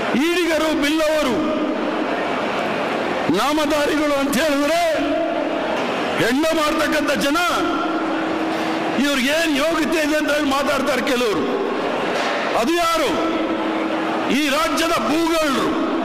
ಈಡಿಗರು ಬಿಲ್ಲವರು ನಾಮಧಾರಿಗಳು ಅಂತ ಹೇಳಿದ್ರೆ ಹೆಣ್ಣ ಮಾಡ್ತಕ್ಕಂಥ ಜನ ಇವ್ರಿಗೇನು ಯೋಗ್ಯತೆ ಇದೆ ಅಂತ ಹೇಳಿ ಮಾತಾಡ್ತಾರೆ ಕೆಲವರು ಅದು ಯಾರು ಈ ರಾಜ್ಯದ ಭೂಗಳು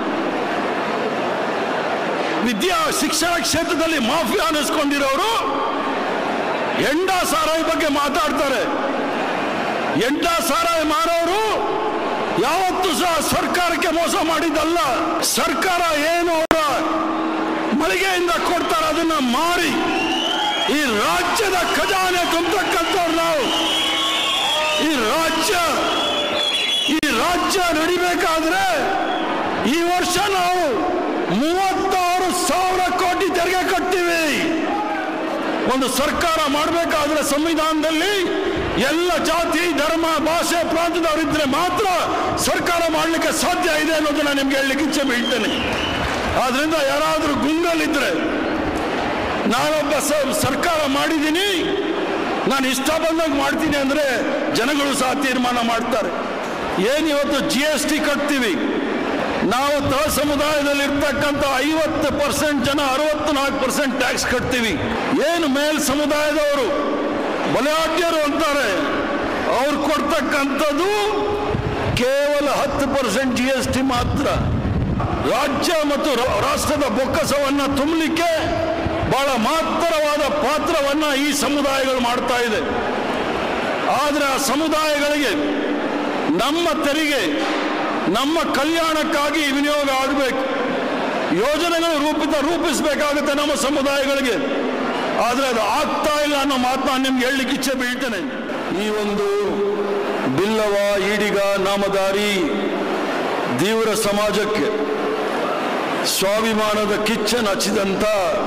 ವಿದ್ಯಾ ಶಿಕ್ಷಣ ಕ್ಷೇತ್ರದಲ್ಲಿ ಮಾಫಿಯಾ ಅನ್ನಿಸ್ಕೊಂಡಿರೋರು ಎಂಡ ಸಾರಾಯಿ ಬಗ್ಗೆ ಮಾತಾಡ್ತಾರೆ ಎಂಡ ಸಾರಾಯಿ ಮಾರೋರು ಯಾವತ್ತೂ ಸಹ ಸರ್ಕಾರಕ್ಕೆ ಮೋಸ ಮಾಡಿದ್ದಲ್ಲ ಸರ್ಕಾರ ಏನು ಅವರ ಮಳಿಗೆಯಿಂದ ಕೊಡ್ತಾರೆ ಅದನ್ನ ಮಾರಿ ಈ ರಾಜ್ಯದ ಖಜಾನೆ ತುಂಬತಕ್ಕಂಥವ್ರು ನಾವು ಈ ರಾಜ್ಯ ಈ ರಾಜ್ಯ ನಡಿಬೇಕಾದ್ರೆ ಈ ವರ್ಷ ನಾವು ಮೂವತ್ತಾರು ಸಾವಿರ ಕೋಟಿ ತೆರಿಗೆ ಕಟ್ತೀವಿ ಒಂದು ಸರ್ಕಾರ ಮಾಡಬೇಕಾದ್ರೆ ಸಂವಿಧಾನದಲ್ಲಿ ಎಲ್ಲ ಜಾತಿ ಧರ್ಮ ಭಾಷೆ ಪ್ರಾಂತದವರಿದ್ರೆ ಮಾತ್ರ ಸರ್ಕಾರ ಮಾಡಲಿಕ್ಕೆ ಸಾಧ್ಯ ಇದೆ ಅನ್ನೋದನ್ನ ನಿಮ್ಗೆ ಹೇಳಲಿಕ್ಕೆ ಇಚ್ಛೆ ಬೀಳ್ತೇನೆ ಆದ್ರಿಂದ ಯಾರಾದರೂ ಗುಂಗಲಿದ್ರೆ ನಾನೊಬ್ಬ ಸ- ಸರ್ಕಾರ ಮಾಡಿದ್ದೀನಿ ನಾನು ಇಷ್ಟ ಬಂದಾಗ ಮಾಡ್ತೀನಿ ಅಂದ್ರೆ ಜನಗಳು ಸಹ ತೀರ್ಮಾನ ಮಾಡ್ತಾರೆ ಏನು ಇವತ್ತು ಜಿ ಎಸ್ ಟಿ ಕಟ್ತೀವಿ ನಾವು ತಳ ಸಮುದಾಯದಲ್ಲಿ ಇರ್ತಕ್ಕಂಥ ಐವತ್ತು ಪರ್ಸೆಂಟ್ ಜನ ಅರವತ್ತು ನಾಲ್ಕು ಪರ್ಸೆಂಟ್ ಟ್ಯಾಕ್ಸ್ ಕಟ್ತೀವಿ ಏನು ಮೇಲ್ ಸಮುದಾಯದವರು ಬಲಾಢ್ಯರು ಅಂತಾರೆ ಅವ್ರು ಕೊಡ್ತಕ್ಕಂಥದ್ದು ಕೇವಲ ಹತ್ತು ಪರ್ಸೆಂಟ್ ಜಿ ಎಸ್ ಟಿ ಮಾತ್ರ ರಾಜ್ಯ ಮತ್ತು ರಾ- ರಾಷ್ಟ್ರದ ಬೊಕ್ಕಸವನ್ನ ತುಂಬಲಿಕ್ಕೆ ಬಹಳ ಮಹತ್ತರವಾದ ಪಾತ್ರವನ್ನ ಈ ಸಮುದಾಯಗಳು ಮಾಡ್ತಾ ಇದೆ ಆದರೆ ಆ ಸಮುದಾಯಗಳಿಗೆ ನಮ್ಮ ತೆರಿಗೆ ನಮ್ಮ ಕಲ್ಯಾಣಕ್ಕಾಗಿ ವಿನಿಯೋಗ ಆಗಬೇಕು ಯೋಜನೆಗಳು ರೂಪಿತ ರೂಪಿಸಬೇಕಾಗುತ್ತೆ ನಮ್ಮ ಸಮುದಾಯಗಳಿಗೆ ಆದರೆ ಅದು ಆಗ್ತಾ ಇಲ್ಲ ಅನ್ನೋ ಮಾತನ್ನ ನಿಮ್ಗೆ ಹೇಳಲಿಕ್ಕೆ ಇಚ್ಛೆ ಬೀಳ್ತೇನೆ ಈ ಒಂದು ಬಿಲ್ಲವ ಈಡಿಗ ನಾಮಧಾರಿ ತೀವ್ರ ಸಮಾಜಕ್ಕೆ ಸ್ವಾಭಿಮಾನದ ಕಿಚ್ಚನ್ನು ಹಚ್ಚಿದಂಥ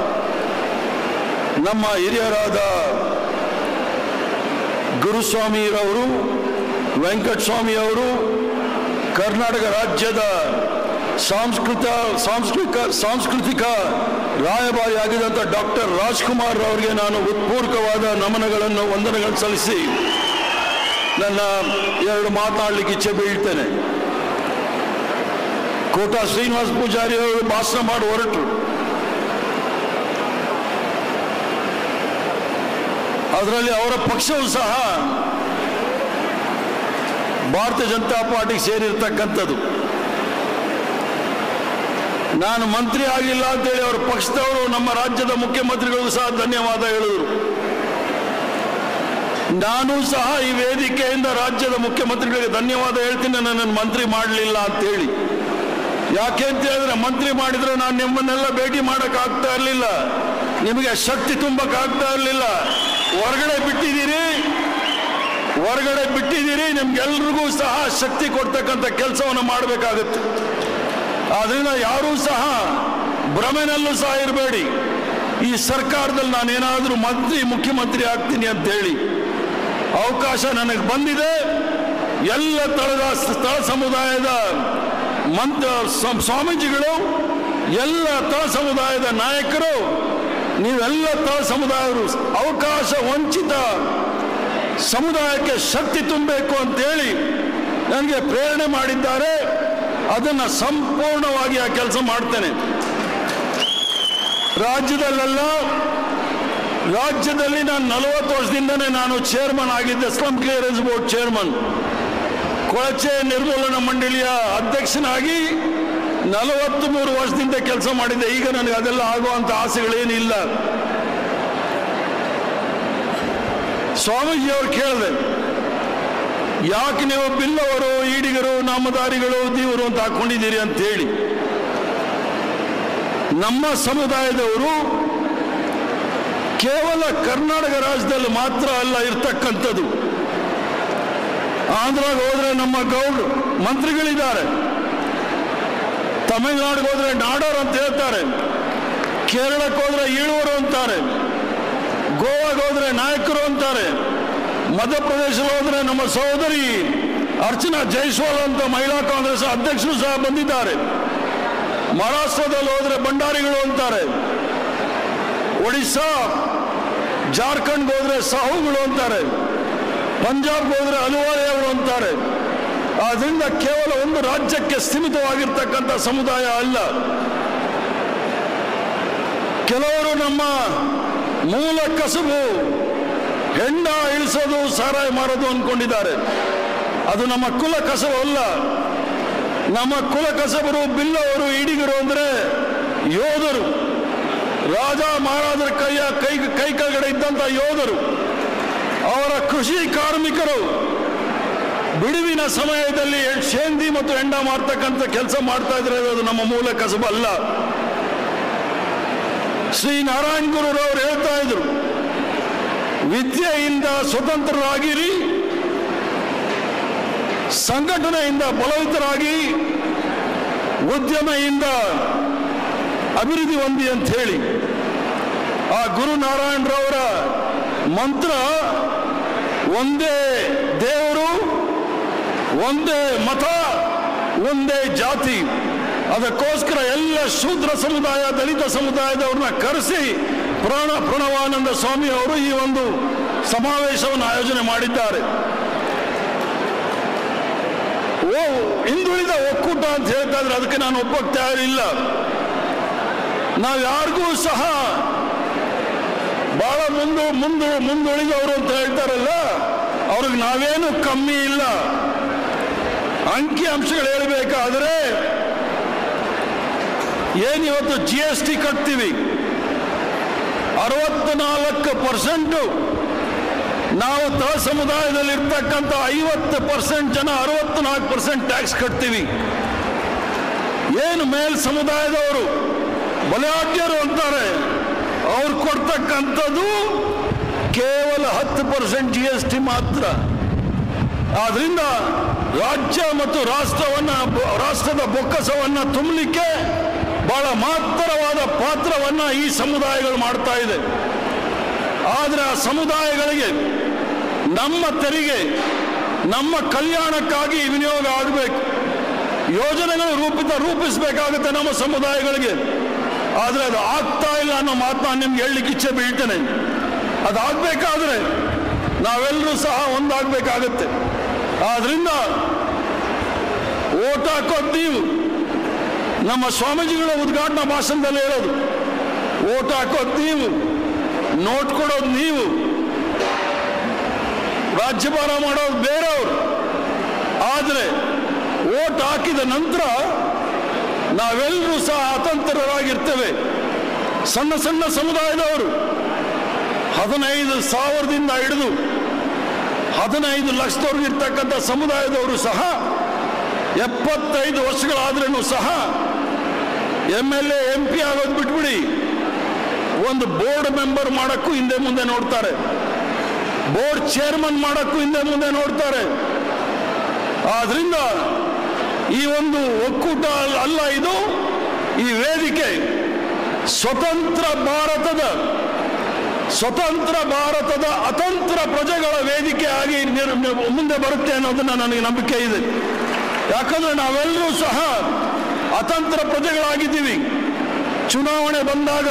ನಮ್ಮ ಹಿರಿಯರಾದ ಗುರುಸ್ವಾಮಿರವರು ವೆಂಕಟಸ್ವಾಮಿಯವರು ಕರ್ನಾಟಕ ರಾಜ್ಯದ ಸಾಂಸ್ಕೃತ ಸಾಂಸ್ಕೃತಿಕ ಸಾಂಸ್ಕೃತಿಕ ರಾಯಭಾರಿಯಾಗಿದ್ದಂಥ ಡಾಕ್ಟರ್ ರಾಜ್ಕುಮಾರ್ ಅವರಿಗೆ ನಾನು ಉತ್ಪೂರ್ವಕವಾದ ನಮನಗಳನ್ನು ವಂದನೆಗಳನ್ನು ಸಲ್ಲಿಸಿ ನನ್ನ ಎರಡು ಮಾತನಾಡಲಿಕ್ಕೆ ಇಚ್ಛೆ ಬೀಳ್ತೇನೆ ಕೋಟಾ ಶ್ರೀನಿವಾಸ ಪೂಜಾರಿ ಅವರು ಭಾಷಣ ಮಾಡಿ ಹೊರಟರು ಅದರಲ್ಲಿ ಅವರ ಪಕ್ಷವು ಸಹ ಭಾರತೀಯ ಜನತಾ ಪಾರ್ಟಿಗೆ ಸೇರಿರ್ತಕ್ಕಂಥದ್ದು ನಾನು ಮಂತ್ರಿ ಆಗಿಲ್ಲ ಅಂತೇಳಿ ಅವರ ಪಕ್ಷದವರು ನಮ್ಮ ರಾಜ್ಯದ ಮುಖ್ಯಮಂತ್ರಿಗಳಿಗೂ ಸಹ ಧನ್ಯವಾದ ಹೇಳಿದರು ನಾನು ಸಹ ಈ ವೇದಿಕೆಯಿಂದ ರಾಜ್ಯದ ಮುಖ್ಯಮಂತ್ರಿಗಳಿಗೆ ಧನ್ಯವಾದ ಹೇಳ್ತೀನಿ ನನ್ನನ್ನು ಮಂತ್ರಿ ಮಾಡಲಿಲ್ಲ ಅಂತೇಳಿ ಯಾಕೆ ಅಂತ ಹೇಳಿದ್ರೆ ಮಂತ್ರಿ ಮಾಡಿದ್ರೆ ನಾನು ನಿಮ್ಮನ್ನೆಲ್ಲ ಭೇಟಿ ಮಾಡಕ್ ಆಗ್ತಾ ಇರಲಿಲ್ಲ ನಿಮಗೆ ಶಕ್ತಿ ತುಂಬಕ್ ಆಗ್ತಾ ಇರಲಿಲ್ಲ ಹೊರಗಡೆ ಬಿಟ್ಟಿದ್ದೀರಿ ಹೊರಗಡೆ ಬಿಟ್ಟಿದ್ದೀರಿ ನಿಮ್ಗೆಲ್ರಿಗೂ ಸಹ ಶಕ್ತಿ ಕೊಡ್ತಕ್ಕಂಥ ಕೆಲಸವನ್ನು ಮಾಡಬೇಕಾಗುತ್ತೆ ಆದ್ರಿಂದ ಯಾರೂ ಸಹ ಭ್ರಮೆನಲ್ಲೂ ಸಹ ಇರಬೇಡಿ ಈ ಸರ್ಕಾರದಲ್ಲಿ ನಾನೇನಾದರೂ ಮಂತ್ರಿ ಮುಖ್ಯಮಂತ್ರಿ ಆಗ್ತೀನಿ ಅಂತ ಹೇಳಿ ಅವಕಾಶ ನನಗೆ ಬಂದಿದೆ ಎಲ್ಲ ತಳದ ಸ್ಥಳ ಸಮುದಾಯದ ಮಂತ್ರ ಸ್ವ- ಸ್ವಾಮೀಜಿಗಳು ಎಲ್ಲ ತಳ ಸಮುದಾಯದ ನಾಯಕರು ನೀವೆಲ್ಲ ತಳ ಸಮುದಾಯರು ಅವಕಾಶ ವಂಚಿತ ಸಮುದಾಯಕ್ಕೆ ಶಕ್ತಿ ತುಂಬಬೇಕು ಅಂತೇಳಿ ನನಗೆ ಪ್ರೇರಣೆ ಮಾಡಿದ್ದಾರೆ ಅದನ್ನ ಸಂಪೂರ್ಣವಾಗಿ ಆ ಕೆಲಸ ಮಾಡ್ತೇನೆ ರಾಜ್ಯದಲ್ಲೆಲ್ಲ ರಾಜ್ಯದಲ್ಲಿ ನಾನು ನಲವತ್ತು ವರ್ಷದಿಂದನೇ ನಾನು ಚೇರ್ಮನ್ ಆಗಿದ್ದೆ ಸ್ಲಮ್ ಕ್ಲಿಯರೆನ್ಸ್ ಬೋರ್ಡ್ ಚೇರ್ಮನ್ ಕೊಳಚೆ ನಿರ್ಮೂಲನಾ ಮಂಡಳಿಯ ಅಧ್ಯಕ್ಷನಾಗಿ ನಲವತ್ತು ಮೂರು ವರ್ಷದಿಂದ ಕೆಲಸ ಮಾಡಿದ್ದೆ ಈಗ ನನಗೆ ಅದೆಲ್ಲ ಆಗುವಂತ ಆಸೆಗಳೇನಿಲ್ಲ ಸ್ವಾಮೀಜಿಯವರು ಕೇಳಿದೆ ಯಾಕೆ ನೀವು ಬಿಲ್ಲವರು ಈಡಿಗರು ನಾಮಧಾರಿಗಳು ದೇವರು ಅಂತ ಹಾಕೊಂಡಿದ್ದೀರಿ ಅಂತ ಹೇಳಿ ನಮ್ಮ ಸಮುದಾಯದವರು ಕೇವಲ ಕರ್ನಾಟಕ ರಾಜ್ಯದಲ್ಲಿ ಮಾತ್ರ ಅಲ್ಲ ಇರ್ತಕ್ಕಂಥದ್ದು ಆಂಧ್ರಾಗ ಹೋದ್ರೆ ನಮ್ಮ ಗೌಡ್ರು ಮಂತ್ರಿಗಳಿದ್ದಾರೆ ತಮಿಳುನಾಡಿಗೆ ಹೋದ್ರೆ ನಾಡೋರು ಅಂತ ಹೇಳ್ತಾರೆ ಕೇರಳಕ್ಕೆ ಹೋದ್ರೆ ಈಳುವರು ಅಂತಾರೆ ಗೋವಾಗೆ ಹೋದ್ರೆ ನಾಯಕರು ಅಂತಾರೆ ಮಧ್ಯಪ್ರದೇಶ ಹೋದ್ರೆ ನಮ್ಮ ಸಹೋದರಿ ಅರ್ಚನಾ ಜೈಸ್ವಾಲ್ ಅಂತ ಮಹಿಳಾ ಕಾಂಗ್ರೆಸ್ ಅಧ್ಯಕ್ಷರು ಸಹ ಬಂದಿದ್ದಾರೆ ಮಹಾರಾಷ್ಟ್ರದಲ್ಲಿ ಹೋದ್ರೆ ಭಂಡಾರಿಗಳು ಅಂತಾರೆ ಒಡಿಶಾ ಜಾರ್ಖಂಡ್ಗೆ ಹೋದ್ರೆ ಸಾಹುಗಳು ಅಂತಾರೆ ಪಂಜಾಬ್ಗೆ ಹೋದ್ರೆ ಅಲುವಾರಿ ಅವರು ಅಂತಾರೆ ಆದ್ರಿಂದ ಕೇವಲ ಒಂದು ರಾಜ್ಯಕ್ಕೆ ಸೀಮಿತವಾಗಿರ್ತಕ್ಕಂಥ ಸಮುದಾಯ ಅಲ್ಲ ಕೆಲವರು ನಮ್ಮ ಮೂಲ ಕಸುಬು ಹೆಂಡ ಇಳಿಸೋದು ಸಾರಾಯಿ ಮಾರೋದು ಅನ್ಕೊಂಡಿದ್ದಾರೆ ಅದು ನಮ್ಮ ಕುಲ ಕಸಬು ಅಲ್ಲ ನಮ್ಮ ಕುಲ ಕಸಬರು ಬಿಲ್ಲವರು ಇಡಿಗರು ಅಂದ್ರೆ ಯೋಧರು ರಾಜ ಮಹಾರಾಜರ ಕೈಯ ಕೈ ಕೈ ಕೆಳಗಡೆ ಇದ್ದಂಥ ಯೋಧರು ಅವರ ಕೃಷಿ ಕಾರ್ಮಿಕರು ಬಿಡುವಿನ ಸಮಯದಲ್ಲಿ ಶೇಂದಿ ಮತ್ತು ಹೆಂಡ ಮಾಡ್ತಕ್ಕಂಥ ಕೆಲಸ ಮಾಡ್ತಾ ಇದ್ರೆ ಅದು ನಮ್ಮ ಮೂಲ ಕಸಬಲ್ಲ ಶ್ರೀ ನಾರಾಯಣ ಗುರುರವರು ಹೇಳ್ತಾ ಇದ್ರು ವಿದ್ಯೆಯಿಂದ ಸ್ವತಂತ್ರರಾಗಿರಿ ಸಂಘಟನೆಯಿಂದ ಬಲವಿತರಾಗಿ ಉದ್ಯಮೆಯಿಂದ ಅಭಿವೃದ್ಧಿ ಹೊಂದಿ ಅಂತ ಹೇಳಿ ಆ ಗುರು ನಾರಾಯಣರವರ ಮಂತ್ರ ಒಂದೇ ದೇವರು ಒಂದೇ ಮತ ಒಂದೇ ಜಾತಿ ಅದಕ್ಕೋಸ್ಕರ ಎಲ್ಲ ಶೂದ್ರ ಸಮುದಾಯ ದಲಿತ ಸಮುದಾಯದವ್ರನ್ನ ಕರೆಸಿ ಪ್ರಾಣ ಪ್ರಣವಾನಂದ ಸ್ವಾಮಿ ಅವರು ಈ ಒಂದು ಸಮಾವೇಶವನ್ನು ಆಯೋಜನೆ ಮಾಡಿದ್ದಾರೆ ಓ ಹಿಂದುಳಿದ ಒಕ್ಕೂಟ ಅಂತ ಹೇಳ್ತಾ ಇದ್ರೆ ಅದಕ್ಕೆ ನಾನು ಒಪ್ಪಕ್ಕೆ ತಯಾರಿಲ್ಲ ನಾವು ಯಾರಿಗೂ ಸಹ ಬಹಳ ಮುಂದು ಮುಂದು ಮುಂದುಳಿದವರು ಅಂತ ಹೇಳ್ತಾರಲ್ಲ ಅವ್ರಿಗೆ ನಾವೇನು ಕಮ್ಮಿ ಇಲ್ಲ ಅಂಕಿ ಅಂಶಗಳು ಹೇಳಬೇಕಾದ್ರೆ ಏನಿವತ್ತು ಜಿ ಎಸ್ ಟಿ ಕಟ್ತೀವಿ ಅರವತ್ನಾಲ್ಕು ಪರ್ಸೆಂಟು ನಾವು ತಳ ಸಮುದಾಯದಲ್ಲಿ ಇರ್ತಕ್ಕಂಥ ಐವತ್ತು ಪರ್ಸೆಂಟ್ ಜನ ಅರವತ್ನಾಲ್ಕು ಪರ್ಸೆಂಟ್ ಟ್ಯಾಕ್ಸ್ ಕಟ್ತೀವಿ ಏನು ಮೇಲ್ ಸಮುದಾಯದವರು ಬಲಾಢ್ಯರು ಅಂತಾರೆ ಅವ್ರು ಕೊಡ್ತಕ್ಕಂಥದ್ದು ಕೇವಲ ಹತ್ತು ಪರ್ಸೆಂಟ್ ಜಿ ಎಸ್ ಟಿ ಮಾತ್ರ ಆದ್ರಿಂದ ರಾಜ್ಯ ಮತ್ತು ರಾಷ್ಟ್ರವನ್ನ ರಾಷ್ಟ್ರದ ಬೊಕ್ಕಸವನ್ನ ತುಂಬಲಿಕ್ಕೆ ಬಹಳ ಮಹತ್ತರವಾದ ಪಾತ್ರವನ್ನ ಈ ಸಮುದಾಯಗಳು ಮಾಡ್ತಾ ಇದೆ ಆದರೆ ಆ ಸಮುದಾಯಗಳಿಗೆ ನಮ್ಮ ತೆರಿಗೆ ನಮ್ಮ ಕಲ್ಯಾಣಕ್ಕಾಗಿ ವಿನಿಯೋಗ ಆಗಬೇಕು ಯೋಜನೆಗಳು ರೂಪಿತ ರೂಪಿಸಬೇಕಾಗುತ್ತೆ ನಮ್ಮ ಸಮುದಾಯಗಳಿಗೆ ಆದರೆ ಅದು ಆಗ್ತಾ ಇಲ್ಲ ಅನ್ನೋ ಮಾತು ನಾನು ನಿಮ್ಗೆ ಹೇಳಲಿಕ್ಕೆ ಇಚ್ಛೆ ಬೀಳ್ತೇನೆ ಅದಾಗಬೇಕಾದ್ರೆ ನಾವೆಲ್ಲರೂ ಸಹ ಒಂದಾಗಬೇಕಾಗತ್ತೆ ಆದ್ರಿಂದ ಓಟ್ ಹಾಕೋದು ನೀವು ನಮ್ಮ ಸ್ವಾಮೀಜಿಗಳ ಉದ್ಘಾಟನಾ ಭಾಷಣದಲ್ಲಿ ಹೇಳೋದು ಓಟ್ ಹಾಕೋದು ನೀವು ನೋಟ್ ಕೊಡೋದು ನೀವು ರಾಜ್ಯಭಾರ ಮಾಡೋದು ಬೇರೆಯವರು ಆದರೆ ಓಟ್ ಹಾಕಿದ ನಂತರ ನಾವೆಲ್ಲರೂ ಸಹ ಅತಂತ್ರರಾಗಿರ್ತೇವೆ ಸಣ್ಣ ಸಣ್ಣ ಸಮುದಾಯದವರು ಹದಿನೈದು ಸಾವಿರದಿಂದ ಹಿಡಿದು ಹದಿನೈದು ಲಕ್ಷದವರೆಗೂ ಇರ್ತಕ್ಕಂಥ ಸಮುದಾಯದವರು ಸಹ ಎಪ್ಪತ್ತೈದು ವರ್ಷಗಳಾದ್ರೂ ಸಹ M L A M P ಆಗೋದು ಬಿಟ್ಬಿಡಿ ಒಂದು ಬೋರ್ಡ್ ಮೆಂಬರ್ ಮಾಡಕ್ಕೂ ಹಿಂದೆ ಮುಂದೆ ನೋಡ್ತಾರೆ ಬೋರ್ಡ್ ಚೇರ್ಮನ್ ಮಾಡಕ್ಕೂ ಹಿಂದೆ ಮುಂದೆ ನೋಡ್ತಾರೆ ಆದ್ರಿಂದ ಈ ಒಂದು ಒಕ್ಕೂಟ ಅಲ್ಲ- ಅಲ್ಲ ಇದು ಈ ವೇದಿಕೆ ಸ್ವತಂತ್ರ ಭಾರತದ ಸ್ವತಂತ್ರ ಭಾರತದ ಅತಂತ್ರ ಪ್ರಜೆಗಳ ವೇದಿಕೆಯಾಗಿ ನಿರ್- ಮುಂದೆ ಬರುತ್ತೆ ಅನ್ನೋದನ್ನ ನನಗೆ ನಂಬಿಕೆ ಇದೆ ಯಾಕಂದ್ರೆ ನಾವೆಲ್ಲರೂ ಸಹ ಅತಂತ್ರ ಪ್ರಜೆಗಳಾಗಿದ್ದೀವಿ ಚುನಾವಣೆ ಬಂದಾಗ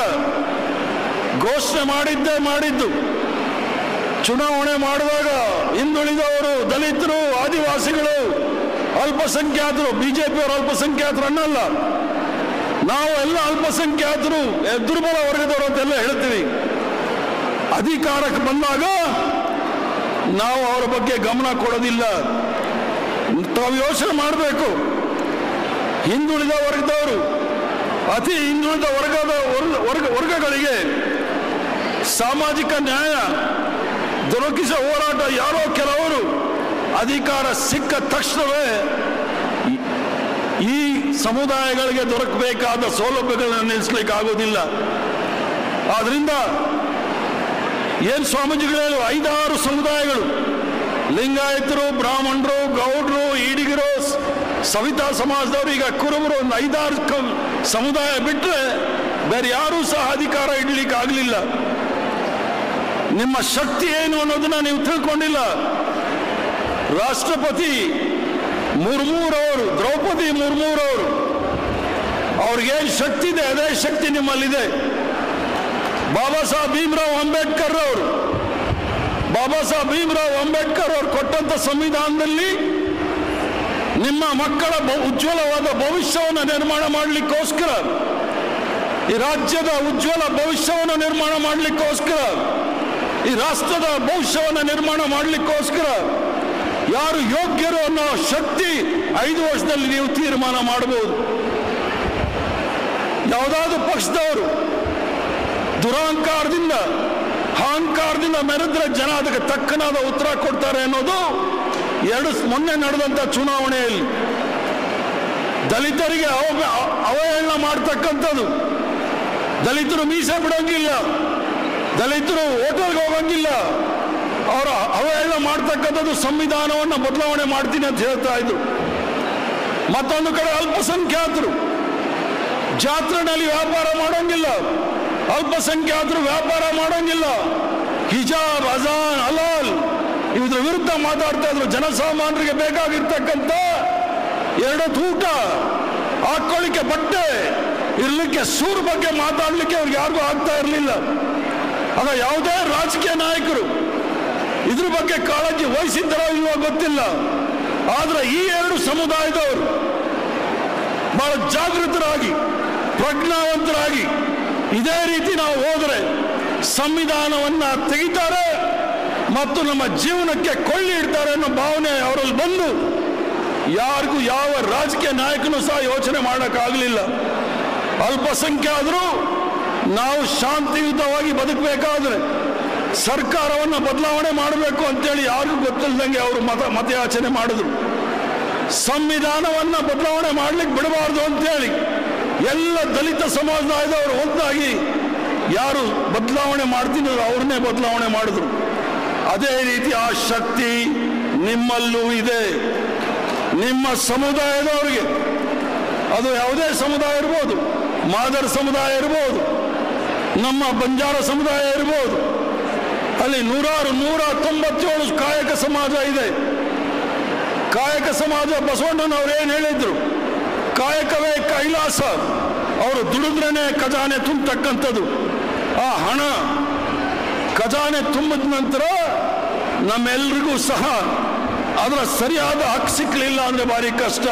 ಘೋಷಣೆ ಮಾಡಿದ್ದೇ ಮಾಡಿದ್ದು ಚುನಾವಣೆ ಮಾಡಿದಾಗ ಹಿಂದುಳಿದವರು ದಲಿತರು ಆದಿವಾಸಿಗಳು ಅಲ್ಪಸಂಖ್ಯಾತರು ಬಿಜೆಪಿಯವರು ಅಲ್ಪಸಂಖ್ಯಾತರು ಅನ್ನಲ್ಲ ನಾವು ಎಲ್ಲ ಅಲ್ಪಸಂಖ್ಯಾತರು ಎ, ದುರ್ಬಲ ವರ್ಗದವರು ಅಂತೆಲ್ಲ ಹೇಳ್ತೀವಿ ಅಧಿಕಾರಕ್ಕೆ ಬಂದಾಗ ನಾವು ಅವರ ಬಗ್ಗೆ ಗಮನ ಕೊಡೋದಿಲ್ಲ ತಾವು ಯೋಚನೆ ಮಾಡಬೇಕು ಹಿಂದುಳಿದ ವರ್ಗದವರು ಅತಿ ಹಿಂದುಳಿದ ವರ್ಗದ ವರ್ಗ- ವರ್ಗ ವರ್ಗಗಳಿಗೆ ಸಾಮಾಜಿಕ ನ್ಯಾಯ ದೊರಕಿಸುವ ಹೋರಾಟ ಯಾರೋ ಕೆಲವರು ಅಧಿಕಾರ ಸಿಕ್ಕ ತಕ್ಷಣವೇ ಈ- ಈ ಸಮುದಾಯಗಳಿಗೆ ದೊರಕಬೇಕಾದ ಸೌಲಭ್ಯಗಳನ್ನು ನಿಲ್ಲಿಸ್ಲಿಕ್ಕೆ ಆಗೋದಿಲ್ಲ ಆದ್ರಿಂದ ಏನ್ ಸ್ವಾಮೀಜಿಗಳು ಹೇಳು ಐದಾರು ಸಮುದಾಯಗಳು ಲಿಂಗಾಯತರು ಬ್ರಾಹ್ಮಣರು ಗೌಡ್ರು ಈಡಿಗರು ಸ- ಸವಿತಾ ಸಮಾಜದವರು ಈಗ ಕುರುಬರು ಒಂದು ಐದಾರು ಕ- ಸಮುದಾಯ ಬಿಟ್ಟರೆ ಬೇರೆ ಯಾರೂ ಸಹ ಅಧಿಕಾರ ಇಡ್ಲಿಕ್ಕೆ ಆಗಲಿಲ್ಲ ನಿಮ್ಮ ಶಕ್ತಿ ಏನು ಅನ್ನೋದನ್ನ ನೀವು ತಿಳ್ಕೊಂಡಿಲ್ಲ ರಾಷ್ಟ್ರಪತಿ ಮುರ್ಮೂರವರು ದ್ರೌಪದಿ ಮುರ್ಮೂರವರು ಅವ್ರಿಗೇನು ಶಕ್ತಿ ಇದೆ ಅದೇ ಶಕ್ತಿ ನಿಮ್ಮಲ್ಲಿದೆ ಬಾಬಾ ಸಾಹೇಬ್ ಭೀಮ್ರಾವ್ ಅಂಬೇಡ್ಕರ್ ಅವರು ಬಾಬಾ ಸಾಹೇಬ್ ಭೀಮ್ರಾವ್ ಅಂಬೇಡ್ಕರ್ ಅವರು ಕೊಟ್ಟಂತ ಸಂವಿಧಾನದಲ್ಲಿ ನಿಮ್ಮ ಮಕ್ಕಳ ಭ- ಉಜ್ವಲವಾದ ಭವಿಷ್ಯವನ್ನು ನಿರ್ಮಾಣ ಮಾಡಲಿಕ್ಕೋಸ್ಕರ ಈ ರಾಜ್ಯದ ಉಜ್ವಲ ಭವಿಷ್ಯವನ್ನು ನಿರ್ಮಾಣ ಮಾಡಲಿಕ್ಕೋಸ್ಕರ ಈ ರಾಷ್ಟ್ರದ ಭವಿಷ್ಯವನ್ನು ನಿರ್ಮಾಣ ಮಾಡಲಿಕ್ಕೋಸ್ಕರ ಯಾರು ಯೋಗ್ಯರು ಅನ್ನೋ ಶಕ್ತಿ ಐದು ವರ್ಷದಲ್ಲಿ ನೀವು ತೀರ್ಮಾನ ಮಾಡಬಹುದು ಯಾವುದಾದ್ರೂ ಪಕ್ಷದವರು ದುರಹಂಕಾರದಿಂದ ಅಹಂಕಾರದಿಂದ ಮೆರೆದ್ರೆ ಜನ ಅದಕ್ಕೆ ತಕ್ಕನಾದ ಉತ್ತರ ಕೊಡ್ತಾರೆ ಅನ್ನೋದು ಎರಡು ಸ್- ಮೊನ್ನೆ ನಡೆದಂತ ಚುನಾವಣೆಯಲ್ಲಿ ದಲಿತರಿಗೆ ಅವ- ಅವಹೇಳನ ಮಾಡ್ತಕ್ಕಂಥದ್ದು ದಲಿತರು ಮೀಸೆ ಬಿಡೋಂಗಿಲ್ಲ ದಲಿತರು ಹೋಟೆಲ್ಗೆ ಹೋಗಂಗಿಲ್ಲ ಅವರ ಅವಹೇಳನ ಮಾಡ್ತಕ್ಕಂಥದ್ದು ಸಂವಿಧಾನವನ್ನು ಬದಲಾವಣೆ ಮಾಡ್ತೀನಿ ಅಂತ ಹೇಳ್ತಾ ಇದ್ರು ಮತ್ತೊಂದು ಕಡೆ ಅಲ್ಪಸಂಖ್ಯಾತರು ಜಾತ್ರೆನಲ್ಲಿ ವ್ಯಾಪಾರ ಮಾಡೋಂಗಿಲ್ಲ ಅಲ್ಪಸಂಖ್ಯಾತರು ವ್ಯಾಪಾರ ಮಾಡೋಂಗಿಲ್ಲ ಹಿಜಾಬ್ ಅಜಾನ್ ಹಲಾಲ್ ಇದ್ರ ವಿರುದ್ಧ ಮಾತಾಡ್ತಾ ಇದ್ರು ಜನಸಾಮಾನ್ಯರಿಗೆ ಬೇಕಾಗಿರ್ತಕ್ಕಂಥ ಎರಡು ತೂಟ ಹಾಕೊಳ್ಳಿಕ್ಕೆ ಬಟ್ಟೆ ಇರ್ಲಿಕ್ಕೆ ಸೂರ್ ಬಗ್ಗೆ ಮಾತಾಡ್ಲಿಕ್ಕೆ ಅವ್ರಿಗೆ ಯಾರಿಗೂ ಆಗ್ತಾ ಇರಲಿಲ್ಲ ಆಗ ಯಾವುದೇ ರಾಜಕೀಯ ನಾಯಕರು ಇದ್ರ ಬಗ್ಗೆ ಕಾಳಜಿ ವಹಿಸಿದ್ದರೋ ಇಲ್ವೋ ಗೊತ್ತಿಲ್ಲ ಆದ್ರೆ ಈ ಎರಡು ಸಮುದಾಯದವರು ಬಹಳ ಜಾಗೃತರಾಗಿ ಪ್ರಜ್ಞಾವಂತರಾಗಿ ಇದೇ ರೀತಿ ನಾವು ಹೋದರೆ ಸಂವಿಧಾನವನ್ನ ತೆಗಿತಾರೆ ಮತ್ತು ನಮ್ಮ ಜೀವನಕ್ಕೆ ಕೊಳ್ಳಿ ಇಡ್ತಾರೆ ಅನ್ನೋ ಭಾವನೆ ಅವರಲ್ಲಿ ಬಂದು ಯಾರಿಗೂ ಯಾವ ರಾಜಕೀಯ ನಾಯಕನೂ ಸಹ ಯೋಚನೆ ಮಾಡೋಕ್ಕಾಗಲಿಲ್ಲ ಅಲ್ಪಸಂಖ್ಯಾತರು ನಾವು ಶಾಂತಿಯುತವಾಗಿ ಬದುಕಬೇಕಾದ್ರೆ ಸರ್ಕಾರವನ್ನು ಬದಲಾವಣೆ ಮಾಡಬೇಕು ಅಂತೇಳಿ ಯಾರಿಗೂ ಗೊತ್ತಿಲ್ಲದಂಗೆ ಅವರು ಮತ ಮತಯಾಚನೆ ಮಾಡಿದ್ರು ಸಂವಿಧಾನವನ್ನ ಬದಲಾವಣೆ ಮಾಡ್ಲಿಕ್ಕೆ ಬಿಡಬಾರ್ದು ಅಂತೇಳಿ ಎಲ್ಲ ದಲಿತ ಸಮುದಾಯದವರು ಒಂದಾಗಿ ಯಾರು ಬದಲಾವಣೆ ಮಾಡ್ತೀನಿ ಅವ್ರನ್ನೇ ಬದಲಾವಣೆ ಮಾಡಿದ್ರು ಅದೇ ರೀತಿ ಆ ಶಕ್ತಿ ನಿಮ್ಮಲ್ಲೂ ಇದೆ ನಿಮ್ಮ ಸಮುದಾಯದವರಿಗೆ ಅದು ಯಾವುದೇ ಸಮುದಾಯ ಇರ್ಬೋದು ಮಾದರ್ ಸಮುದಾಯ ಇರ್ಬೋದು ನಮ್ಮ ಬಂಜಾರ ಸಮುದಾಯ ಇರ್ಬೋದು ಅಲ್ಲಿ ನೂರಾರು ನೂರ ತೊಂಬತ್ತೇಳು ಕಾಯಕ ಸಮಾಜ ಇದೆ ಕಾಯಕ ಸಮಾಜ ಬಸವಣ್ಣನವ್ರು ಏನು ಹೇಳಿದ್ರು ಕಾಯಕವೇ ಕೈಲಾಸ ಅವರು ದುಡಿದ್ರೇನೆ ಖಜಾನೆ ತುಂಬತಕ್ಕಂಥದ್ದು ಆ ಹಣ ಖಜಾನೆ ತುಂಬಿದ ನಂತರ ನಮ್ಮೆಲ್ರಿಗೂ ಸಹ ಅದರ ಸರಿಯಾದ ಹಕ್ಕು ಸಿಕ್ಕಲಿಲ್ಲ ಅಂದ್ರೆ ಭಾರಿ ಕಷ್ಟ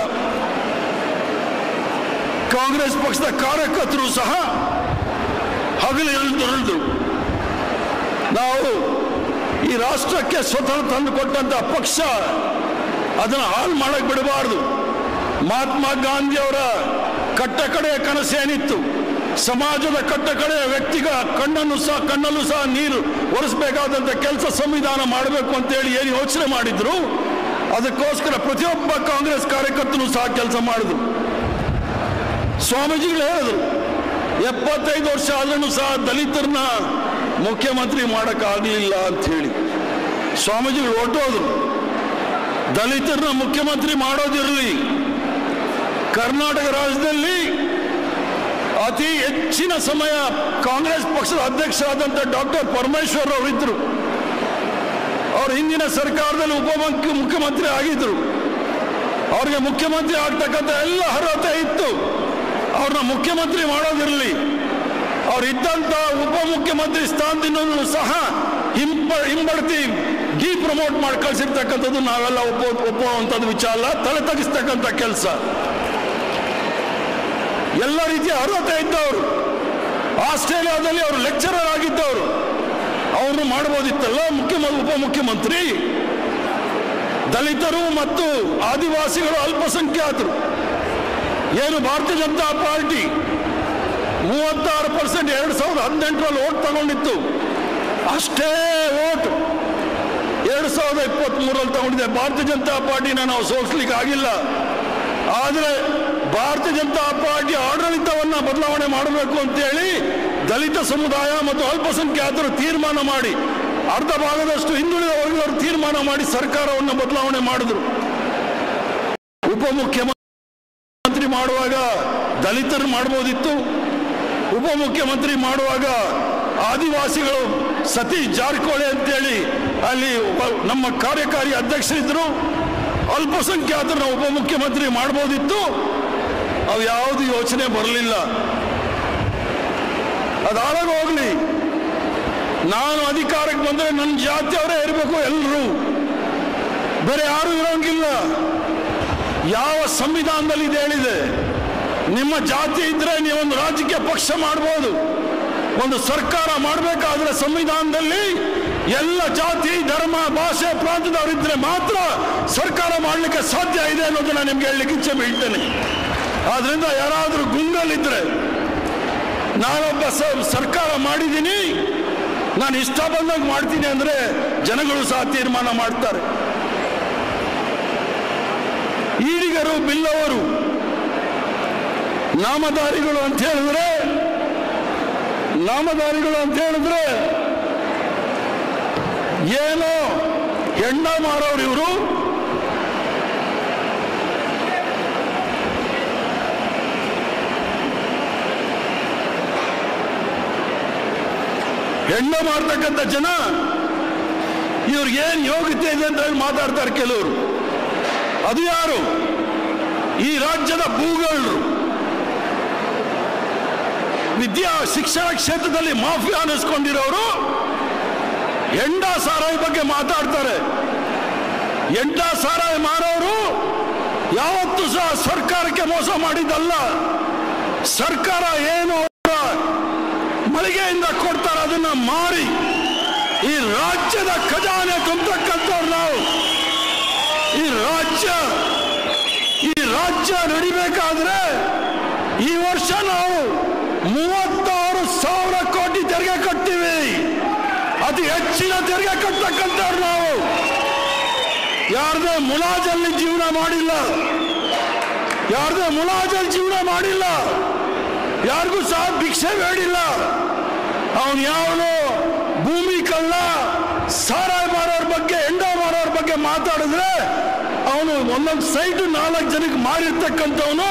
ಕಾಂಗ್ರೆಸ್ ಪಕ್ಷದ ಕಾರ್ಯಕರ್ತರು ಸಹ ಹಗಲಿರುಳಿದ್ರು ನಾವು ಈ ರಾಷ್ಟ್ರಕ್ಕೆ ಸ್ವತಃ ತಂದು ಕೊಟ್ಟಂತ ಪಕ್ಷ ಅದನ್ನು ಹಾಳು ಮಾಡಕ್ ಬಿಡಬಾರ್ದು ಮಹಾತ್ಮ ಗಾಂಧಿ ಅವರ ಕಟ್ಟ ಕಡೆಯ ಕನಸೇನಿತ್ತು ಸಮಾಜದ ಕಟ್ಟ ಕಡೆಯ ವ್ಯಕ್ತಿಗ ಕಣ್ಣನ್ನು ಸಹ ಕಣ್ಣಲ್ಲೂ ಸಹ ನೀರು ಒರೆಸಬೇಕಾದಂತ ಕೆಲಸ ಸಂವಿಧಾನ ಮಾಡಬೇಕು ಅಂತೇಳಿ ಏನು ಯೋಚನೆ ಮಾಡಿದ್ರು ಅದಕ್ಕೋಸ್ಕರ ಪ್ರತಿಯೊಬ್ಬ ಕಾಂಗ್ರೆಸ್ ಕಾರ್ಯಕರ್ತನು ಸಹ ಕೆಲಸ ಮಾಡಿದ್ರು ಸ್ವಾಮೀಜಿಗಳು ಹೇಳಿದ್ರು ಎಪ್ಪತ್ತೈದು ವರ್ಷ ಆದ್ರೂ ಸಹ ದಲಿತರನ್ನ ಮುಖ್ಯಮಂತ್ರಿ ಮಾಡಕ್ಕಾಗಲಿಲ್ಲ ಅಂತ ಹೇಳಿ ಸ್ವಾಮೀಜಿಗಳು ಹೊರಟೋದ್ರು ದಲಿತರನ್ನ ಮುಖ್ಯಮಂತ್ರಿ ಮಾಡೋದಿರಲಿ ಕರ್ನಾಟಕ ರಾಜ್ಯದಲ್ಲಿ ಅತಿ ಹೆಚ್ಚಿನ ಸಮಯ ಕಾಂಗ್ರೆಸ್ ಪಕ್ಷದ ಅಧ್ಯಕ್ಷರಾದಂಥ ಡಾಕ್ಟರ್ ಪರಮೇಶ್ವರ್ ಅವರಿದ್ದರು ಅವರು ಹಿಂದಿನ ಸರ್ಕಾರದಲ್ಲಿ ಉಪಮುಖ್ಯ ಮುಖ್ಯಮಂತ್ರಿ ಆಗಿದ್ರು ಅವ್ರಿಗೆ ಮುಖ್ಯಮಂತ್ರಿ ಆಗ್ತಕ್ಕಂಥ ಎಲ್ಲ ಅರ್ಹತೆ ಇತ್ತು ಅವ್ರನ್ನ ಮುಖ್ಯಮಂತ್ರಿ ಮಾಡೋದಿರಲಿ ಅವ್ರು ಇದ್ದಂತ ಉಪಮುಖ್ಯಮಂತ್ರಿ ಸ್ಥಾನದಿಂದ ಸಹ ಹಿಂಪ ಹಿಂಬಡ್ತಿ ಡಿ ಪ್ರಮೋಟ್ ಮಾಡಿ ಕಳಿಸಿರ್ತಕ್ಕಂಥದ್ದು ನಾವೆಲ್ಲ ಒಪ್ಪೋ ಒಪ್ಪುವಂಥದ್ದು ವಿಚಾರ ಅಲ್ಲ ತಲೆ ತಗ್ಗಿಸ್ತಕ್ಕಂಥ ಕೆಲಸ ಎಲ್ಲ ರೀತಿಯ ಅರ್ಹತೆ ಇದ್ದವರು ಆಸ್ಟ್ರೇಲಿಯಾದಲ್ಲಿ ಅವರು ಲೆಕ್ಚರರ್ ಆಗಿದ್ದವರು ಅವ್ರನ್ನು ಮಾಡ್ಬೋದಿತ್ತಲ್ಲ ಮುಖ್ಯಮಂತ್ರಿ ಉಪಮುಖ್ಯಮಂತ್ರಿ ದಲಿತರು ಮತ್ತು ಆದಿವಾಸಿಗಳು ಅಲ್ಪಸಂಖ್ಯಾತರು ಏನು ಭಾರತೀಯ ಜನತಾ ಪಾರ್ಟಿ ಮೂವತ್ತಾರು ಪರ್ಸೆಂಟ್ ಎರಡು ಸಾವಿರದ ಹದಿನೆಂಟರಲ್ಲಿ ಓಟ್ ತಗೊಂಡಿತ್ತು ಅಷ್ಟೇ ಓಟ್ ಎರಡು ಸಾವಿರದ ಇಪ್ಪತ್ತ್ ಮೂರಲ್ಲಿ ತಗೊಂಡಿದೆ ಭಾರತೀಯ ಜನತಾ ಪಾರ್ಟಿನ ನಾವು ಸೋಲಿಸ್ಲಿಕ್ಕೆ ಆಗಿಲ್ಲ ಆದರೆ ಭಾರತೀಯ ಜನತಾ ಪಾರ್ಟಿ ಆಡಳಿತವನ್ನ ಬದಲಾವಣೆ ಮಾಡಬೇಕು ಅಂತೇಳಿ ದಲಿತ ಸಮುದಾಯ ಮತ್ತು ಅಲ್ಪಸಂಖ್ಯಾತರು ತೀರ್ಮಾನ ಮಾಡಿ ಅರ್ಧ ಭಾಗದಷ್ಟು ಹಿಂದುಳಿದ ವರ್ಗದವರು ತೀರ್ಮಾನ ಮಾಡಿ ಸರ್ಕಾರವನ್ನು ಬದಲಾವಣೆ ಮಾಡಿದ್ರು ಉಪಮುಖ್ಯಮಂತ್ರಿ ಮಾಡುವಾಗ ದಲಿತರು ಮಾಡ್ಬೋದಿತ್ತು ಉಪಮುಖ್ಯಮಂತ್ರಿ ಮಾಡುವಾಗ ಆದಿವಾಸಿಗಳು ಸತೀಶ್ ಜಾರಕಿಹೊಳಿ ಅಂತೇಳಿ ಅಲ್ಲಿ ಒಬ್ಬ- ನಮ್ಮ ಕಾರ್ಯಕಾರಿ ಅಧ್ಯಕ್ಷರಿದ್ರು ಅಲ್ಪಸಂಖ್ಯಾತರನ್ನ ಉಪಮುಖ್ಯಮಂತ್ರಿ ಮಾಡ್ಬೋದಿತ್ತು ಅವು ಯಾವುದು ಯೋಚನೆ ಬರಲಿಲ್ಲ ಅದಾಳಾಗ ಹೋಗ್ಲಿ ನಾನು ಅಧಿಕಾರಕ್ಕೆ ಬಂದರೆ ನನ್ನ ಜಾತಿಯವರೇ ಇರಬೇಕು ಎಲ್ಲರೂ ಬೇರೆ ಯಾರು ಇರೋಂಗಿಲ್ಲ ಯಾವ ಸಂವಿಧಾನದಲ್ಲಿ ಇದು ಹೇಳಿದೆ ನಿಮ್ಮ ಜಾತಿ ಇದ್ರೆ ನೀವೊಂದು ರಾಜಕೀಯ ಪಕ್ಷ ಮಾಡ್ಬೋದು ಒಂದು ಸರ್ಕಾರ ಮಾಡಬೇಕಾದ್ರೆ ಸಂವಿಧಾನದಲ್ಲಿ ಎಲ್ಲ ಜಾತಿ ಧರ್ಮ ಭಾಷೆ ಪ್ರಾಂತದವರಿದ್ರೆ ಮಾತ್ರ ಸರ್ಕಾರ ಮಾಡಲಿಕ್ಕೆ ಸಾಧ್ಯ ಇದೆ ಅನ್ನೋದನ್ನ ನಿಮ್ಗೆ ಹೇಳಲಿಕ್ಕೆ ಇಚ್ಛೆ ಬೀಳ್ತೇನೆ ಆದ್ರಿಂದ ಯಾರಾದರೂ ಗುಂಗಲ್ಲಿದ್ರೆ ನಾನೊಬ್ಬ ಸ- ಸರ್ಕಾರ ಮಾಡಿದ್ದೀನಿ ನಾನು ಇಷ್ಟ ಬಂದಾಗ ಮಾಡ್ತೀನಿ ಅಂದ್ರೆ ಜನಗಳು ಸಹ ತೀರ್ಮಾನ ಮಾಡ್ತಾರೆ ಈಡಿಗರು ಬಿಲ್ಲವರು ನಾಮಧಾರಿಗಳು ಅಂತ ಹೇಳಿದ್ರೆ ನಾಮಧಾರಿಗಳು ಅಂತ ಹೇಳಿದ್ರೆ ಏನೋ ಹೆಣ್ಣ ಮಾರೋರು ಇವರು ಹೆಣ್ಣ ಮಾಡ್ತಕ್ಕಂಥ ಜನ ಇವ್ರಿಗೆ ಏನ್ ಯೋಗ್ಯತೆ ಇದೆ ಅಂತ ಹೇಳಿ ಮಾತಾಡ್ತಾರೆ ಕೆಲವರು ಅದು ಯಾರು ಈ ರಾಜ್ಯದ ಭೂಗಳರು ವಿದ್ಯಾ ಶಿಕ್ಷಣ ಕ್ಷೇತ್ರದಲ್ಲಿ ಮಾಫಿಯಾ ಅನ್ನಿಸ್ಕೊಂಡಿರೋರು ಎಂಡ ಸಾರಾಯಿ ಬಗ್ಗೆ ಮಾತಾಡ್ತಾರೆ ಎಂಡ ಸಾರಾಯಿ ಮಾರೋರು ಯಾವತ್ತೂ ಸಹ ಸರ್ಕಾರಕ್ಕೆ ಮೋಸ ಮಾಡಿದ್ದಲ್ಲ ಸರ್ಕಾರ ಏನು ಅವರ ಮಳಿಗೆಯಿಂದ ಕೊಡ್ತಾರೆ ಅದನ್ನ ಮಾರಿ ಈ ರಾಜ್ಯದ ಖಜಾನೆ ತುಂಬತಕ್ಕಂಥವ್ರು ನಾವು ಈ ರಾಜ್ಯ ಈ ರಾಜ್ಯ ನಡಿಬೇಕಾದ್ರೆ ಈ ವರ್ಷ ನಾವು ಮೂವತ್ತಾರು ಸಾವಿರ ಕೋಟಿ ತೆರಿಗೆ ಕಟ್ತೀವಿ ಅತಿ ಹೆಚ್ಚಿನ ತೆರಿಗೆ ಕಟ್ಟತಕ್ಕಂಥವ್ರು ನಾವು ಯಾರದೇ ಮುಲಾಜಲ್ಲಿ ಜೀವನ ಮಾಡಿಲ್ಲ ಯಾರದೇ ಮುಲಾಜಲ್ಲಿ ಜೀವನ ಮಾಡಿಲ್ಲ ಯಾರಿಗೂ ಸಹ ಭಿಕ್ಷೆ ಬೇಡಿಲ್ಲ ಅವನು ಯಾವನು ಭೂಮಿ ಕಳ್ಳ ಸಾರಾಯಿ ಮಾರೋರ್ ಬಗ್ಗೆ ಎಂಡ ಮಾರೋರ್ ಬಗ್ಗೆ ಮಾತಾಡಿದ್ರೆ ಅವನು ಒಂದೊಂದು ಸೈಟ್ ನಾಲ್ಕು ಜನಕ್ಕೆ ಮಾರಿರ್ತಕ್ಕಂಥವನು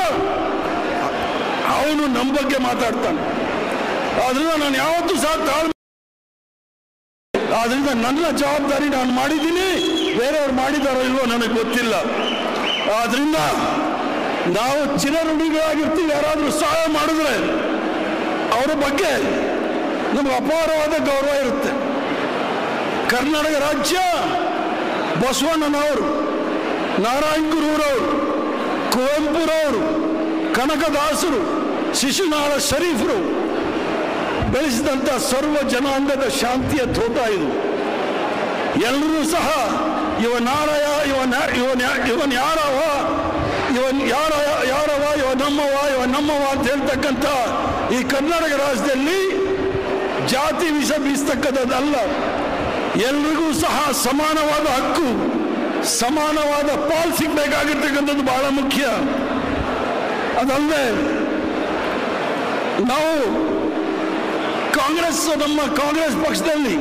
ಅವನು ನಮ್ಮ ಬಗ್ಗೆ ಮಾತಾಡ್ತಾನೆ ಆದ್ರಿಂದ ನಾನು ಯಾವತ್ತೂ ಸಹ ತಾಳ್ಮೆ ಆದ್ರಿಂದ ನನ್ನ ಜವಾಬ್ದಾರಿ ನಾನು ಮಾಡಿದ್ದೀನಿ ಬೇರೆಯವ್ರು ಮಾಡಿದಾರೋ ಇಲ್ವೋ ನನಗೆ ಗೊತ್ತಿಲ್ಲ ಆದ್ರಿಂದ ನಾವು ಚಿರಋಣಿಗಳಾಗಿರ್ತೀವಿ ಯಾರಾದರೂ ಸಹಾಯ ಮಾಡಿದ್ರೆ ಅವರ ಬಗ್ಗೆ ನಮಗೆ ಅಪಾರವಾದ ಗೌರವ ಇರುತ್ತೆ ಕರ್ನಾಟಕ ರಾಜ್ಯ ಬಸವಣ್ಣನವರು ನಾರಾಯಣ ಗುರುರವರು ಕುವೆಂಪುರವರು ಕನಕದಾಸರು ಶಿಶುನಾಳ ಶರೀಫರು ಬೆಳೆಸಿದಂಥ ಸರ್ವ ಜನಾಂಗದ ಶಾಂತಿಯ ತೋಟ ಇದು ಎಲ್ಲರೂ ಸಹ ಇವನಾರಯ ಇವನ್ ಇವನ್ ಇವನ್ ಯಾರವ ಇವನ್ ಯಾರ ಯಾರವ ಇವ ನಮ್ಮವ ಇವ ನಮ್ಮವ ಅಂತ ಹೇಳ್ತಕ್ಕಂಥ ಈ ಕರ್ನಾಟಕ ರಾಜ್ಯದಲ್ಲಿ ಜಾತಿ ವಿಷ ಬೀಸ್ತಕ್ಕಂಥದ್ದಲ್ಲ ಎಲ್ರಿಗೂ ಸಹ ಸಮಾನವಾದ ಹಕ್ಕು ಸಮಾನವಾದ ಪಾಲ್ ಸಿಗ್ಬೇಕಾಗಿರ್ತಕ್ಕಂಥದ್ದು ಬಹಳ ಮುಖ್ಯ ಅದಲ್ಲದೆ ನಾವು ಕಾಂಗ್ರೆಸ್ ನಮ್ಮ ಕಾಂಗ್ರೆಸ್ ಪಕ್ಷದಲ್ಲಿ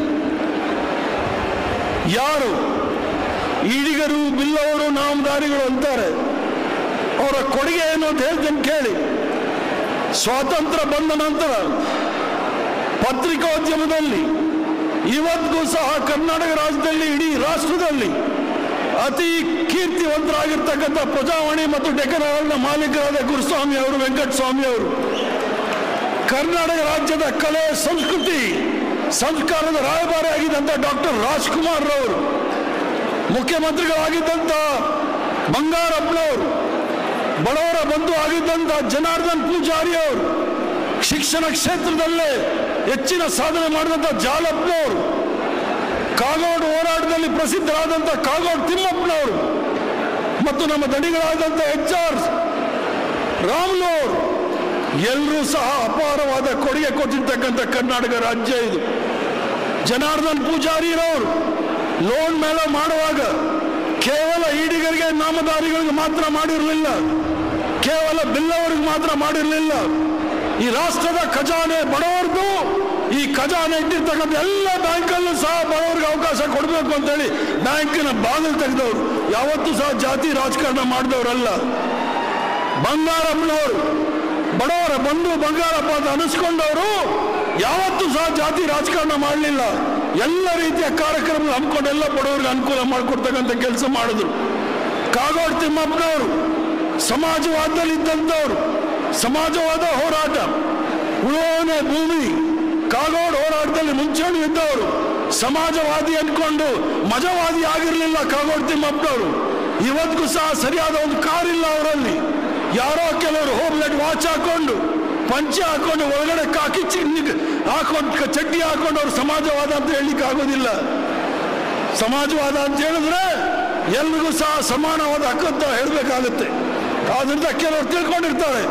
ಯಾರು ಈಡಿಗರು ಬಿಲ್ಲವರು ನಾಮಧಾರಿಗಳು ಅಂತಾರೆ ಅವರ ಕೊಡುಗೆ ಏನು ಅಂತ ಹೇಳ್ತೇನೆ ಕೇಳಿ ಸ್ವಾತಂತ್ರ್ಯ ಬಂದ ನಂತರ ಪತ್ರಿಕೋದ್ಯಮದಲ್ಲಿ ಇವತ್ತಿಗೂ ಸಹ ಕರ್ನಾಟಕ ರಾಜ್ಯದಲ್ಲಿ ಇಡೀ ರಾಷ್ಟ್ರದಲ್ಲಿ ಅತಿ ಕೀರ್ತಿವಂತರಾಗಿರ್ತಕ್ಕಂಥ ಪ್ರಜಾವಾಣಿ ಮತ್ತು ಡೆಕ್ಕನ ಮಾಲೀಕರಾದ ಗುರುಸ್ವಾಮಿ ಅವರು ವೆಂಕಟಸ್ವಾಮಿ ಅವರು ಕರ್ನಾಟಕ ರಾಜ್ಯದ ಕಲೆ ಸಂಸ್ಕೃತಿ ಸಂಸ್ಕಾರದ ರಾಯಭಾರಿ ಆಗಿದ್ದಂಥ ಡಾಕ್ಟರ್ ರಾಜ್ಕುಮಾರ್ ರವರು ಮುಖ್ಯಮಂತ್ರಿಗಳಾಗಿದ್ದಂಥ ಬಂಗಾರಪ್ಪನವರು ಬಡವರ ಬಂಧು ಆಗಿದ್ದಂಥ ಜನಾರ್ದನ್ ಪೂಜಾರಿ ಅವರು ಶಿಕ್ಷಣ ಕ್ಷೇತ್ರದಲ್ಲೇ ಹೆಚ್ಚಿನ ಸಾಧನೆ ಮಾಡಿದಂಥ ಜಾಲಪ್ಪನವರು ಕಾಗೋಡು ಹೋರಾಟದಲ್ಲಿ ಪ್ರಸಿದ್ಧರಾದಂಥ ಕಾಗೋಡು ತಿಮ್ಮಪ್ಪನವರು ಮತ್ತು ನಮ್ಮ ದಣಿಗಳಾದಂಥ ಎಚ್ ಆರ್ ರಾಮ್ಲು ಅವರು ಎಲ್ಲರೂ ಸಹ ಅಪಾರವಾದ ಕೊಡುಗೆ ಕೊಟ್ಟಿರ್ತಕ್ಕಂಥ ಕರ್ನಾಟಕ ರಾಜ್ಯ ಇದು ಜನಾರ್ದನ್ ಪೂಜಾರಿರವರು ಲೋನ್ ಮೇಲೆ ಮಾಡುವಾಗ ಕೇವಲ ಈಡಿಗರಿಗೆ ನಾಮಧಾರಿಗಳಿಗೆ ಮಾತ್ರ ಮಾಡಿರಲಿಲ್ಲ ಕೇವಲ ಬಿಲ್ಲವರಿಗೆ ಮಾತ್ರ ಮಾಡಿರಲಿಲ್ಲ ಈ ರಾಷ್ಟ್ರದ ಖಜಾನೆ ಬಡವರದು ಈ ಖಜಾನೆ ಇಟ್ಟಿರ್ತಕ್ಕಂಥ ಎಲ್ಲ ಬ್ಯಾಂಕಲ್ಲೂ ಸಹ ಬಡವರಿಗೆ ಅವಕಾಶ ಕೊಡಬೇಕು ಅಂತೇಳಿ ಬ್ಯಾಂಕಿನ ಬಾಗಿಲು ತೆಗೆದವರು ಯಾವತ್ತೂ ಸಹ ಜಾತಿ ರಾಜಕಾರಣ ಮಾಡಿದವರಲ್ಲ ಬಂಗಾರಪ್ಪನವರು ಬಡವರ ಬಂಧು ಬಂಗಾರಪ್ಪ ಅಂತ ಅನಿಸ್ಕೊಂಡವರು ಯಾವತ್ತೂ ಸಹ ಜಾತಿ ರಾಜಕಾರಣ ಮಾಡಲಿಲ್ಲ ಎಲ್ಲ ರೀತಿಯ ಕಾರ್ಯಕ್ರಮ ಹಮ್ಮಿಕೊಂಡು ಎಲ್ಲ ಬಡವರಿಗೆ ಅನುಕೂಲ ಮಾಡಿಕೊಡ್ತಕ್ಕಂಥ ಕೆಲಸ ಮಾಡಿದ್ರು ಕಾಗೋಡು ತಿಮ್ಮಪ್ಪನವರು ಸಮಾಜವಾದದಲ್ಲಿ ಇದ್ದಂಥವ್ರು ಸಮಾಜವಾದ ಹೋರಾಟ ಉಳೋನೆ ಭೂಮಿ ಕಾಗೋಡು ಹೋರಾಟದಲ್ಲಿ ಮುಂಚೂಣಿ ಇದ್ದವರು ಸಮಾಜವಾದಿ ಅನ್ಕೊಂಡು ಮಜವಾದಿ ಆಗಿರಲಿಲ್ಲ ಕಾಗೋಡು ತಿಮ್ಮಪ್ಪನವರು ಇವತ್ತಿಗೂ ಸಹ ಸರಿಯಾದ ಒಂದು ಕಾರ್ ಇಲ್ಲ ಅವರಲ್ಲಿ ಯಾರೋ ಕೆಲವರು ಹೋಮ್ ಲೈಟ್ ವಾಚ್ ಹಾಕೊಂಡು ಪಂಚೆ ಹಾಕೊಂಡು ಒಳಗಡೆ ಕಾಕಿ ಚಿನ್ನಿ ಹಾಕೊಂಡು ಕ- ಚಡ್ಡಿ ಹಾಕೊಂಡು ಅವ್ರು ಸಮಾಜವಾದ ಅಂತ ಹೇಳಲಿಕ್ಕೆ ಆಗೋದಿಲ್ಲ ಸಮಾಜವಾದ ಅಂತ ಹೇಳಿದ್ರೆ ಎಲ್ರಿಗೂ ಸಹ ಸಮಾನವಾದ ಹಕ್ಕು ಅಂತ ಹೇಳಬೇಕಾಗುತ್ತೆ ಆದ್ರಿಂದ ಕೆಲವರು ತಿಳ್ಕೊಂಡಿರ್ತಾರೆ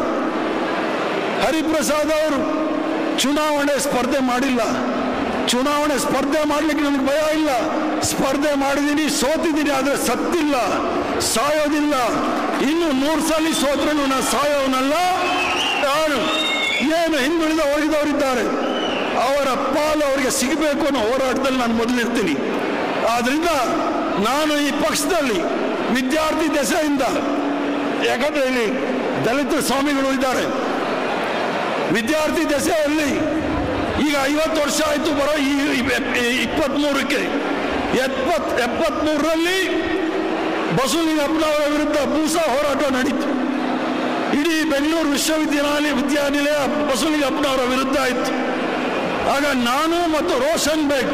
ಹರಿಪ್ರಸಾದ್ ಅವರು ಚುನಾವಣೆ ಸ್ಪರ್ಧೆ ಮಾಡಿಲ್ಲ ಚುನಾವಣೆ ಸ್ಪರ್ಧೆ ಮಾಡ್ಲಿಕ್ಕೆ ನನಗೆ ಭಯ ಇಲ್ಲ ಸ್ಪರ್ಧೆ ಮಾಡಿದ್ದೀನಿ ಸೋತಿದ್ದೀನಿ ಆದರೆ ಸತ್ತಿಲ್ಲ ಸಾಯೋದಿಲ್ಲ ಇನ್ನು ನೂರು ಸಲ ಸೋತ್ರೂ ನಾನು ಸಾಯೋನಲ್ಲ ನಾನು ಏನು ಹಿಂದುಳಿದ ಹೋಗಿದವರಿದ್ದಾರೆ ಅವರ ಪಾಲು ಅವರಿಗೆ ಸಿಗಬೇಕು ಅನ್ನೋ ಹೋರಾಟದಲ್ಲಿ ನಾನು ಮೊದಲಿರ್ತೀನಿ ಆದ್ರಿಂದ ನಾನು ಈ ಪಕ್ಷದಲ್ಲಿ ವಿದ್ಯಾರ್ಥಿ ದೆಸೆಯಿಂದ ಯಾಕಂದ್ರೆ ಇಲ್ಲಿ ದಲಿತ ಸ್ವಾಮಿಗಳು ಇದ್ದಾರೆ ವಿದ್ಯಾರ್ಥಿ ದೆಸೆಯಲ್ಲಿ ಈಗ ಐವತ್ತು ವರ್ಷ ಆಯಿತು ಬರೋ ಈ ಇಪ್ಪತ್ತ್ಮೂರಕ್ಕೆ ಎಪ್ಪತ್ ಎಪ್ಪತ್ತ್ಮೂರರಲ್ಲಿ ಬಸವಲಿಂಗಪ್ಪನವರ ವಿರುದ್ಧ ಭೂಸಾ ಹೋರಾಟ ನಡೀತು ಇಡೀ ಬೆಂಗಳೂರು ವಿಶ್ವವಿದ್ಯಾನಿಲಯ ವಿದ್ಯಾನಿಲಯ ಬಸವಲಿಂಗಪ್ಪನವರ ವಿರುದ್ಧ ಆಯಿತು ಆಗ ನಾನು ಮತ್ತು ರೋಷನ್ ಬೇಗ್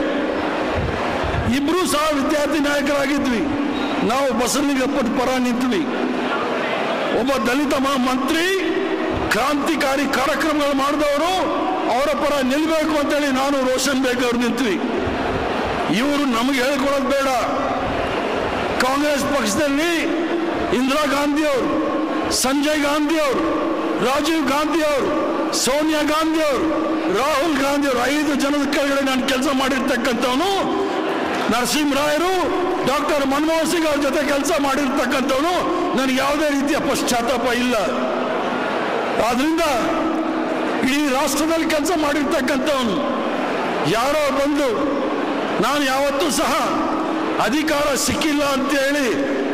ಇಬ್ಬರೂ ಸಹ ವಿದ್ಯಾರ್ಥಿ ನಾಯಕರಾಗಿದ್ವಿ ನಾವು ಬಸವಲಿಂಗಪ್ಪನ ಪರ ನಿಂತ್ವಿ ಒಬ್ಬ ದಲಿತ ಮ- ಮಂತ್ರಿ ಕ್ರಾಂತಿಕಾರಿ ಕಾರ್ಯಕ್ರಮಗಳು ಮಾಡಿದವರು ಅವರ ಪರ ನಿಲ್ಲಬೇಕು ಅಂತೇಳಿ ನಾನು ರೋಷನ್ ಬೇಗ್ ಅವ್ರು ನಿಂತ್ವಿ ಇವರು ನಮಗೆ ಹೇಳ್ಕೊಳ್ಳೋದು ಬೇಡ ಕಾಂಗ್ರೆಸ್ ಪಕ್ಷದಲ್ಲಿ ಇಂದಿರಾ ಗಾಂಧಿ ಅವರು ಸಂಜಯ್ ಗಾಂಧಿ ಅವರು ರಾಜೀವ್ ಗಾಂಧಿ ಅವರು ಸೋನಿಯಾ ಗಾಂಧಿ ಅವರು ರಾಹುಲ್ ಗಾಂಧಿ ಅವರು ಐದು ಜನದ ಕೆಳಗಡೆ ನಾನು ಕೆಲಸ ಮಾಡಿರ್ತಕ್ಕಂಥವನು ನರಸಿಂಹರಾಯರು ಡಾಕ್ಟರ್ ಮನಮೋಹನ್ ಸಿಂಗ್ ಅವ್ರ ಜೊತೆ ಕೆಲಸ ಮಾಡಿರ್ತಕ್ಕಂಥವನು ನನಗೆ ಯಾವುದೇ ರೀತಿಯ ಪಶ್ಚಾತ್ತಾಪ ಇಲ್ಲ ಆದ್ರಿಂದ ಇಡೀ ರಾಷ್ಟ್ರದಲ್ಲಿ ಕೆಲಸ ಮಾಡಿರ್ತಕ್ಕಂಥವನು ಯಾರೋ ಬಂದು ನಾನು ಯಾವತ್ತೂ ಸಹ ಅಧಿಕಾರ ಸಿಕ್ಕಿಲ್ಲ ಅಂತೇಳಿ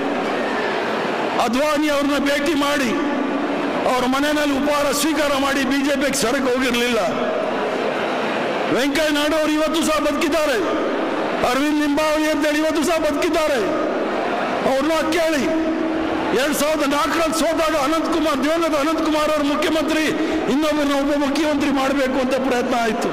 ಅದ್ವಾನಿ ಅವ್ರನ್ನ ಭೇಟಿ ಮಾಡಿ ಅವ್ರ ಮನೆಯಲ್ಲಿ ಉಪಹಾರ ಸ್ವೀಕಾರ ಮಾಡಿ ಬಿಜೆಪಿಗೆ ಸರಕು ಹೋಗಿರಲಿಲ್ಲ ವೆಂಕಯ್ಯ ನಾಯ್ಡು ಅವರು ಇವತ್ತು ಸಹ ಬದುಕಿದ್ದಾರೆ ಅರವಿಂದ್ ಲಿಂಬಾವಳಿ ಅಂತೇಳಿ ಇವತ್ತು ಸಹ ಬದುಕಿದ್ದಾರೆ ಅವ್ರನ್ನ ಕೇಳಿ ಎರಡ್ ಸಾವಿರದ ನಾಲ್ಕರಲ್ಲಿ ಸೋತಾಗ ಅನಂತಕುಮಾರ್ ದಿವಂಗತ ಅನಂತಕುಮಾರ್ ಅವರು ಮುಖ್ಯಮಂತ್ರಿ ಇನ್ನೊಬ್ಬರನ್ನ ಉಪಮುಖ್ಯಮಂತ್ರಿ ಮಾಡಬೇಕು ಅಂತ ಪ್ರಯತ್ನ ಆಯಿತು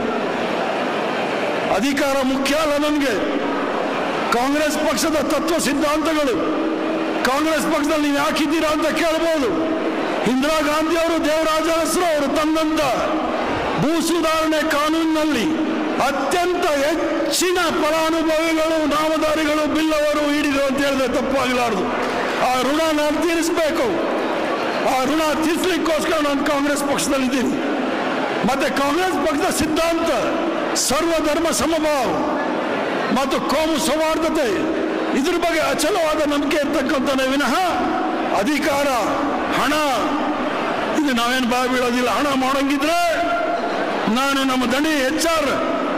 ಅಧಿಕಾರ ಮುಖ್ಯ ಅಲ್ಲ ನನಗೆ ಕಾಂಗ್ರೆಸ್ ಪಕ್ಷದ ತತ್ವ ಸಿದ್ಧಾಂತಗಳು ಕಾಂಗ್ರೆಸ್ ಪಕ್ಷದಲ್ಲಿ ನೀವು ಯಾಕಿದ್ದೀರಾ ಅಂತ ಕೇಳ್ಬೋದು ಇಂದಿರಾ ಗಾಂಧಿ ಅವರು ದೇವರಾಜ ಹೆಸರು ಅವರು ತಂದಂತ ಭೂ ಸುಧಾರಣೆ ಕಾನೂನಿನಲ್ಲಿ ಅತ್ಯಂತ ಹೆಚ್ಚಿನ ಫಲಾನುಭವಿಗಳು ನಾಮಧಾರಿಗಳು ಬಿಲ್ಲವರು ಈಡಿದರು ಅಂತ ಹೇಳಿದ್ರೆ ತಪ್ಪಾಗಲಾರದು ಆ ಋಣ ನಾನು ತೀರಿಸಬೇಕು ಆ ಋಣ ತೀರಿಸಲಿಕ್ಕೋಸ್ಕರ ನಾನು ಕಾಂಗ್ರೆಸ್ ಪಕ್ಷದಲ್ಲಿದ್ದೀನಿ ಮತ್ತೆ ಕಾಂಗ್ರೆಸ್ ಪಕ್ಷದ ಸಿದ್ಧಾಂತ ಸರ್ವಧರ್ಮ ಸಮಭಾವ ಮತ್ತು ಕೋಮು ಸೌಹಾರ್ದತೆ ಇದ್ರ ಬಗ್ಗೆ ಅಚಲವಾದ ನಂಬಿಕೆ ಇರ್ತಕ್ಕಂಥನೇ ವಿನಃ ಅಧಿಕಾರ ಹಣ ಇದು ನಾವೇನು ಬಾಯಿ ಬೀಳೋದಿಲ್ಲ ಹಣ ಮಾಡೋಂಗಿದ್ರೆ ನಾನು ನಮ್ಮ ದಣಿ ಎಚ್ ಆರ್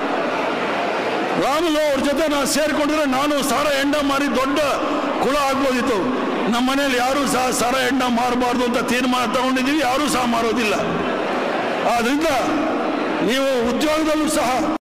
ರಾಮುಲು ಅವ್ರ ಜೊತೆ ನಾನು ಸೇರ್ಕೊಂಡಿದ್ರೆ ನಾನು ಸಾರ ಎಂಡ ಮಾರಿ ದೊಡ್ಡ ಕುಳ ಆಗ್ಬೋದಿತ್ತು ನಮ್ಮ ಮನೇಲಿ ಯಾರೂ ಸಹ ಸಾರ ಎಂಡ ಮಾರಬಾರ್ದು ಅಂತ ತೀರ್ಮಾನ ತಗೊಂಡಿದ್ದೀವಿ ಯಾರೂ ಸಹ ಮಾರೋದಿಲ್ಲ ಆದ್ರಿಂದ ನೀವು ಉದ್ಯೋಗದಲ್ಲೂ ಸಹ